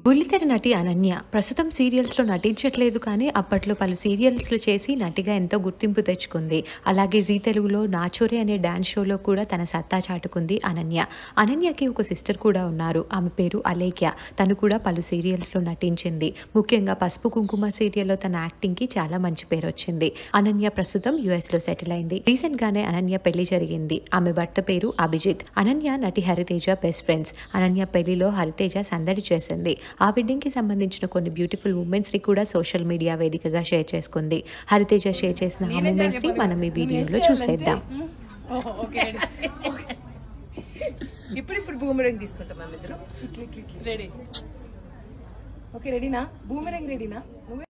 బుల్లితెర నటి అనన్య ప్రస్తుతం సీరియల్స్లో నటించట్లేదు కానీ అప్పట్లో పలు సీరియల్స్లో చేసి నటిగా ఎంతో గుర్తింపు తెచ్చుకుంది అలాగే జీ తెలుగులో నాచోరే అనే డాన్స్ షోలో కూడా తన సత్తా చాటుకుంది అనన్య అనన్యకి ఒక సిస్టర్ కూడా ఉన్నారు ఆమె పేరు అలేఖ్య తను కూడా పలు సీరియల్స్లో నటించింది ముఖ్యంగా పసుపు కుంకుమ సీరియల్లో తన యాక్టింగ్కి చాలా మంచి పేరు వచ్చింది అనన్య ప్రస్తుతం యుఎస్లో సెటిల్ అయింది రీసెంట్ గానే అనన్య పెళ్లి జరిగింది ఆమె భర్త పేరు అభిజిత్ అనన్య నటి హరితేజ బెస్ట్ ఫ్రెండ్స్ అనన్య పెళ్లిలో హరితేజ సందడి చేసింది ఆ వెడ్డింగ్ కి సంబంధించిన కొన్ని బ్యూటిఫుల్ మూమెంట్స్ ని కూడా సోషల్ మీడియా వేదికగా షేర్ చేసుకుంది హరితేజ షేర్ చేసిన ఆ మూమెంట్స్ ని మనం ఈ వీడియోలో చూసేద్దాం ఓహో, ఓకే రెడీ ఓకే. ఇప్పుడు ఇప్పుడు బూమరంగ్ తీసుకుంటాం మేము ఇద్దరు రెడీ ఓకే రెడీనా బూమరంగ్ రెడీనా నువ్వే